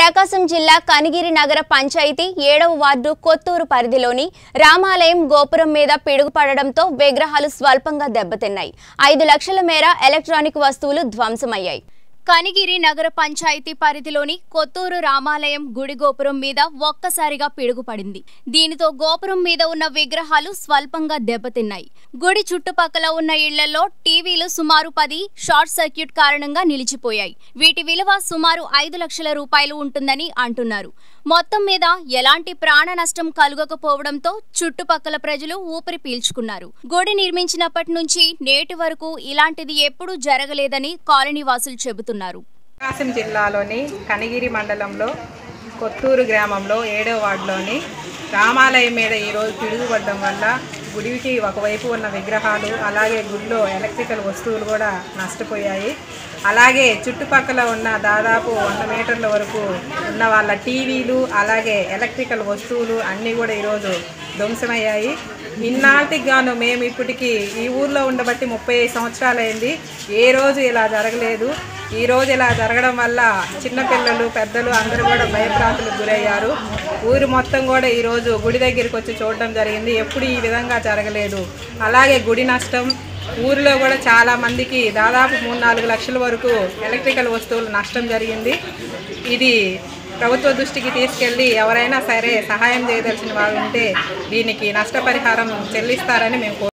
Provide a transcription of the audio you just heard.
ప్రకాశం జిల్లా కనిగిరి నగర పంచాయతీ ఏడవ వార్డు కొత్తూరు పరిధిలోని రామాలయం గోపురం మీద పిడుగుపడడంతో విగ్రహాలు స్వల్పంగా దెబ్బతిన్నాయి ఐదు లక్షల మేర ఎలక్ట్రానిక్ వస్తువులు ధ్వంసమయ్యాయి కనిగిరి నగర పంచాయతీ పరిధిలోని కొత్తూరు రామాలయం గుడి గోపురం మీద ఒక్కసారిగా పిడుగుపడింది దీనితో గోపురం మీద ఉన్న విగ్రహాలు స్వల్పంగా దెబ్బతిన్నాయి గుడి చుట్టుపక్కల ఉన్న ఇళ్లలో టీవీలు సుమారు పది షార్ట్ సర్క్యూట్ కారణంగా నిలిచిపోయాయి వీటి విలువ సుమారు ఐదు లక్షల రూపాయలు ఉంటుందని అంటున్నారు మొత్తం మీద ఎలాంటి ప్రాణ నష్టం కలుగకపోవడంతో చుట్టుపక్కల ప్రజలు ఊపిరి పీల్చుకున్నారు గుడి నిర్మించినప్పటి నుంచి నేటి వరకు ఇలాంటిది ఎప్పుడూ జరగలేదని కాలనీ వాసులు చెబుతున్నారు ప్రకాశం జిల్లాలోని కనిగిరి మండలంలో కొత్తూరు గ్రామంలో ఏడవ వార్డులోని రామాలయం మీద ఈరోజు పిడుగుపడడం వల్ల గుడికి ఒకవైపు ఉన్న విగ్రహాలు అలాగే గుడిలో ఎలక్ట్రికల్ వస్తువులు కూడా నష్టపోయాయి అలాగే చుట్టుపక్కల ఉన్న దాదాపు వంద మీటర్ల వరకు ఉన్న వాళ్ళ టీవీలు అలాగే ఎలక్ట్రికల్ వస్తువులు అన్నీ కూడా ఈరోజు ధ్వంసమయ్యాయి ఇన్నాళ్ళకి గాను మేము ఇప్పటికీ ఈ ఊర్లో ఉండబట్టి ముప్పై ఐదు సంవత్సరాలైంది ఏ రోజు ఇలా జరగలేదు ఈ రోజు ఇలా జరగడం వల్ల చిన్నపిల్లలు పెద్దలు అందరూ కూడా భయభ్రాంతులకు గురయ్యారు ఊరు మొత్తం కూడా ఈరోజు గుడి దగ్గరికి వచ్చి చూడడం జరిగింది ఎప్పుడు ఈ విధంగా జరగలేదు అలాగే గుడి నష్టం ఊరిలో కూడా చాలా మందికి దాదాపు మూడు నాలుగు లక్షల వరకు ఎలక్ట్రికల్ వస్తువులు నష్టం జరిగింది ఇది ప్రభుత్వ దృష్టికి తీసుకెళ్ళి ఎవరైనా సరే సహాయం చేయదలిచిన వాళ్ళు ఉంటే దీనికి నష్టపరిహారం చెల్లిస్తారని మేము కోరు-